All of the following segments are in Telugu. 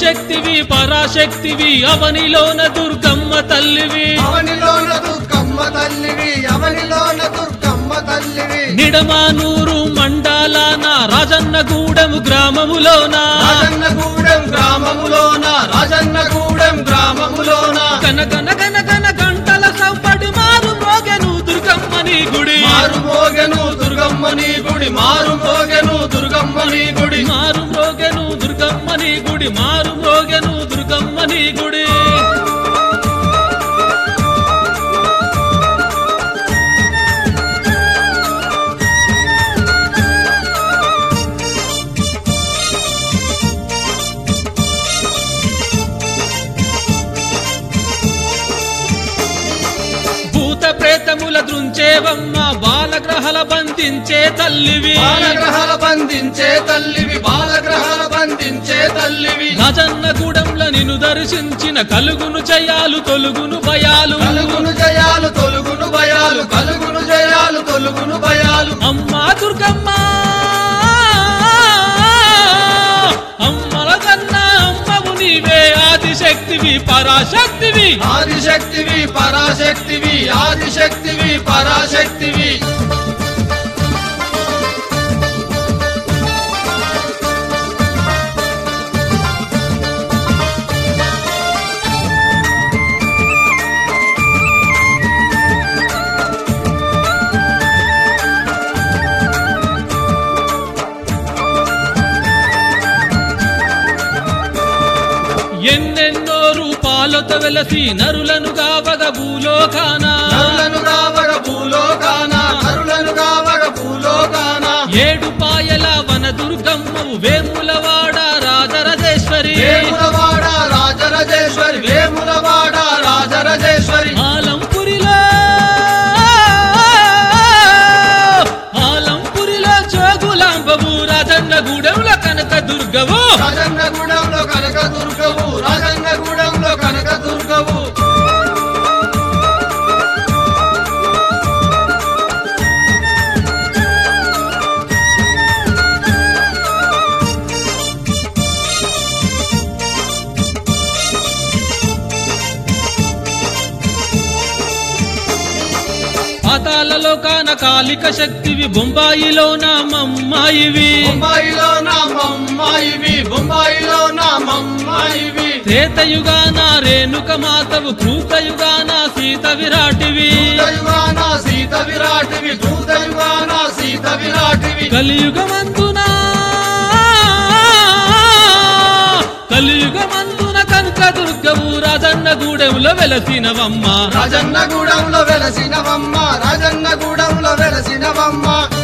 ఆదిశక్తివి పరాశక్తివి అవనిలోన దుర్గమ్మ తల్లివి అవనిలోన దుర్గమ్మ తల్లివి అవనిలోన దుర్గమ్మ తల్లివి నిడమానూరు మండలాన రాజన్నగూడెము గ్రామములోన రాజన్నగూడెం గ్రామములోన రాజన్నగూడెం గ్రామములోన కనకన కనకన గంటల సవ్వడి మారు మోగెను దుర్గమ్మని గుడి మారు మోగెను దుర్గమ్మని గుడి మారు మోగెను దుర్గమ్మని గుడి మారు మోగెను దుర్గమ్మని గుడి మారు మోగెను దుర్గమ్మని గుడి భూత ప్రేతముల దృంచేవమ్మ బాలగ్రహల బంధించే తల్లివి బాలగ్రహాల బంధించే తల్లివి బాలగ్రహాల బంధించే తల్లివి రాజన్నగూడెంలో నిన్ను దర్శించిన కలుగును జయాలు తొలుగును భయాలు కలుగును జయాలు తొలుగును భయాలు కలుగును జయాలు తొలుగును భయాలు అమ్మా దుర్గమ్మ అమ్మల కన్నా అమ్మవు నీవే ఆదిశక్తివి పరాశక్తివి ఆదిశక్తివి పరాశక్తివి ఆదిశక్తివి పరాశక్తివి ఎన్నెన్నో రూపాలతో వెలసి నరులను గావగ భూలోకాన నరులను కావగ భూలోకాన నరులను కావగ భూలోకాన ఏడు పాయల వన దుర్గమ్మవు వేములవాడ రాజరాజేశ్వరి వేములవాడ రాజరాజేశ్వరి వేములవాడ రాజరాజేశ్వరి ఆలంపురిలో ఆలంపురిలో జోగులాంబవు రాజన్నగూడెంలో కనక దుర్గవు రాజన్నగూడెంలో కనక దుర్గవు రాజన్నగూడెంలో కనక దుర్గవు పాతాలలో కాన కాలిక శక్తివి బొంబాయిలో నా మమ్మాయివి బొంబాయిలో నా మమ్మాయివి బొంబాయిలో నా మమ్మాయివి త్రేతయుగాన రేణుక మాతవు కృతయుగాన సీత విరాటివి దైవాన సీత విరాటివి దూదైవాన సీత విరాటివి కలియుగమందున కలియుగమందున కనుక దుర్గవు రాజన్నగూడెంలో వెలసినవమ్మ రాజన్నగూడెంలో వెలసినవమ్మ రాజన్నగూడెంలో వెలసినవమ్మ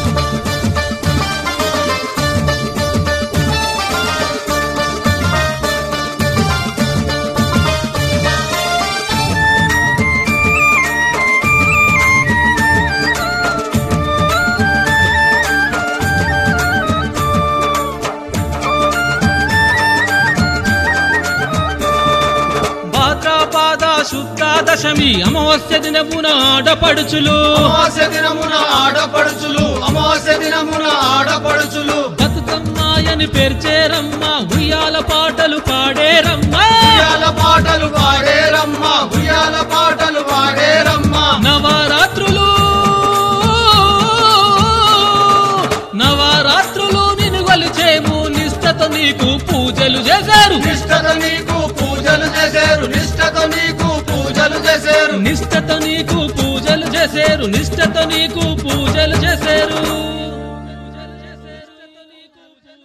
భాద్రపాద శుద్ధ దశమి అమావాస్య దినమున ఆడపడుచులు అమావాస్య దినమున ఆడపడుచులు అమావాస్య దినమున ఆడపడుచులు బతుకమ్మాయని పేర్చేరమ్మ ఉయ్యాల పాటలు పాడేరమ్మ ఉయ్యాల పాటలు పాడేరమ్మ ఉయ్యాల పాటలు పాడేరమ్మ నవరాత్రులు నవరాత్రులు నిన్ను కొలిచేము నిష్టతో నీకు పూజలు చేశారు నిష్టతో నీకు పూజలు చేశారు నిష్టతో నీకు పూజలు చేశారు నిష్టతో నీకు పూజలు చేశారు నిష్టతో నీకు పూజలు చేశారు